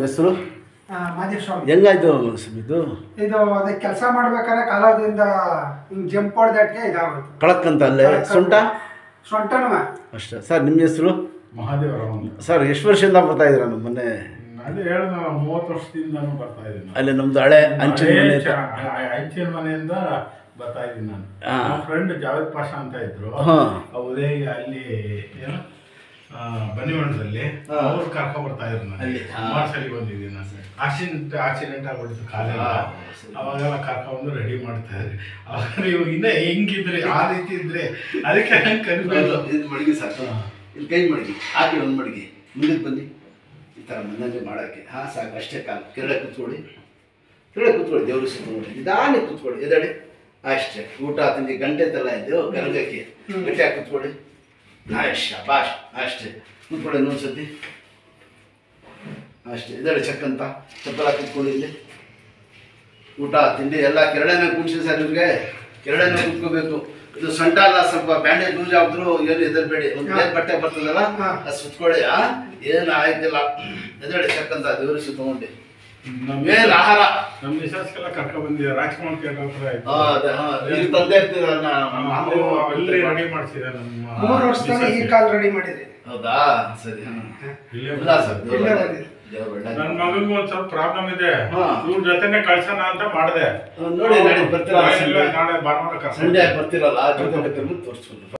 ನಿಮ್ಮ ಹೆಸರು ಮಾದೇಶ್ವಾಮಿ ಹೆಂಗಾಯ್ತು ಇದು ಇದು ಅದೇ ಕೆಲಸ ಮಾಡ್ಬೇಕಾದ್ರೆ ಕಾಲದಿಂದ ಹಿಂಗ್ ಜಂಪ್ ಹೊಡೆದಕ್ಕೆ ಇದಾಗುತ್ತೆ ಕಳಕ್ಕಂತ ಅಲ್ಲೇ ಸೊಂಟ ಸೊಂಟನು ಅಷ್ಟೇ ಸರ್ ನಿಮ್ಮ ಹೆಸರು ಮಹಾದೇವರಾವ್ ಸರ್ ಎಷ್ಟು ವರ್ಷದಿಂದ ಬರ್ತಾ ಇದ್ದೀರಾ ನಮ್ಮ ಮನೆ ಅದೇ ಹೇಳಿದ ಮೂವತ್ತು ವರ್ಷದಿಂದನೂ ಬರ್ತಾ ಇದ್ದೀನಿ ಅಲ್ಲಿ ನಮ್ದು ಹಳೆ ಹಂಚಿನ ಮನೆ ಹಳೇ ಚ- ಆ- ಹಂಚಿನ ಮನೆಯಿಂದ ಬರ್ತಾ ಇದ್ದೀನಿ ನಾನು ಹಾ. ನಮ್ಮ ಫ್ರೆಂಡ್ ಜಾವೇದ್ ಪಾಷಾ ಅಂತ ಇದ್ರು ಹಾ. ಅವರೇ ಅಲ್ಲಿ ಏನು ಆ, ಬನ್ನಿಮಂಡಲದಲ್ಲಿ ಅವ್ರು ಕರ್ಕೊಂಡ್ ಬರ್ತಾ ಇದ್ರು ನಾನು ಅಲ್ಲಿ, ಹಾ. ಸುಮಾರು ಸಲ ಬಂದಿದ್ದೀನಿ ನಾನು ಆಕ್ಸಿಡೆಂಟ್ ಆಕ್ಸಿಡೆಂಟ್ ಆಗ್ಬಿಟ್ಟಿತ್ತು ಕಾಲೆಲ್ಲ ಹಾ. ಅವಾಗೆಲ್ಲ ಕರ್ಕೊಂಡು ರೆಡಿ ಮಾಡ್ತಾ ಇದ್ರಿ ಅವಾಗ ನೀವು ಇನ್ನೂ ಹೆಂಗಿದ್ರಿ ಆ ರೀತಿ ಇದ್ರೆ ಅದಕ್ಕೆ ಹಂಗೆ ಕರಿಬೇಕು ಇದು ಮಡಗಿ ಸಾಕು ಇಲ್ಲಿ ಕೈ ಮಡಗಿ ಹಾಕಿ ಒಂದು ಮಡಗಿ ಮುಂದಕ್ಕೆ ಬನ್ನಿ ಈ ಥರ ಮನೆಯಲ್ಲಿ ಮಾಡೋಕ್ಕೆ ಹಾಂ ಸಾಕು ಅಷ್ಟೇ ಕಾಲು ಕೆರಳೆ ಕೂತ್ಕೊಳ್ಳಿ ಕೆರಳೆ ಕೂತ್ಕೊಳ್ಳಿ ದೇವ್ರ ಸುತ್ತ ನೋಡಿ ನಿಧಾನ ಕೂತ್ಕೊಳ್ಳಿ ಎದಡಿ ಅಷ್ಟೇ ಊಟ ತಿಂಡಿ ಗಂಟೆ ತಲ ಇದ್ದು ಗರಗಕ್ಕೆ ಗಟ್ಟಿ ಹಾಕಿ ಕೂತ್ಕೊಳ್ಳಿ ಅಷ್ಟ ಬಾಷ್ ಅಷ್ಟೇ ಕೂತ್ಕೊಳ್ಳಿ ಇನ್ನೊಂದು ಸತಿ ಅಷ್ಟೇ ಇದಳಿ ಚಕ್ಕಂತ ಚಪ್ಪಲ ಕೂತ್ಕೊಳ್ಳಿ ಇಲ್ಲಿ ಊಟ ತಿಂಡಿ ಎಲ್ಲ ಕೆರಳೆನ ಕುಂಚಿ ಸರ್ ಇವ್ರಿಗೆ ಕೆರಳೆನ ಕುತ್ಕೋಬೇಕು ಇದು ಸೊಂಟ ಅಲ್ಲ ಸ್ವಲ್ಪ ಬ್ಯಾಂಡೇಜ್ ಲೂಸ್ ಆದ್ರು ಏನು ಹೆದರ್ಬೇಡಿ ಒಂದು ಹಾ. ಬೇರೆ ಬಟ್ಟೆ ಬರ್ತದಲ್ಲ ಹಾ. ಅದು ಸುತ್ಕೊಳ್ಳಿ ಆ ಏನು ಆಯ್ತಿಲ್ಲ ಎದಳಿ ಚಕ್ಕಂತ ದೇವ್ರ ಸುತ್ತಗೊಂಡು ನಮ್ಮ ಮೇಲ್ ಆಹಾರ ನಮ್ಮ ಮಿಸಸ್ಗೆಲ್ಲ ಕರ್ಕೊಂಡ್ ಬಂದಿದ್ದಾರೆ ರಾಜ್ಕುಮಾರ್ ಥಿಯೇಟರ್ ಹತ್ರ ಇತ್ತು. ಹಾ, ಅದೇ, ಹಾ, ನೀವು ತಂದೆ ಇರ್ತೀರಲ್ಲ ಅವರು ಅಲ್ಲಿ ರೆಡಿ ಮಾಡ್ಸಿದ ನಮ್ಮ ಮೂರು ವರ್ಷದಲ್ಲಿ ಈ ಕಾಲ್ ರೆಡಿ ಮಾಡಿದ್ರಿ ಹೌದಾ ಸರಿ ಹಾ. ಇಲ್ಲೇ ಇಲ್ಲ ಸರ್ ದೇವ್ರ ಇಲ್ಲೇ ಒಳ್ಳೆ- ಬಂದಿದೆ. ದೇವ್ರ ಒಳ್ಳೆ- ನನ್ನ ಮಗನಿಗೆ ಒಂದ್ ಸ್ವಲ್ಪ ಪ್ರಾಬ್ಲಮ್ ಇದೆ ಹಾ. ಇವ್ರ ಜೊತೆನೆ ಕಳ್ಸೋಣ ಅಂತ ಮಾಡಿದೆ ನೋಡಿ ನಾಳೆ ಬರ್ತೀರಲ್ಲ ಇಲ್ಲ, ಸಂಡೆ ನಾಳೆ ಭಾನುವಾರ ಕರ್ಕೊಂಡು ಸಂಡೆ ಬರ್ತೀರಲ್ಲ ಜೊತೆ ತೋರಿಸ್ಕೊಂಡು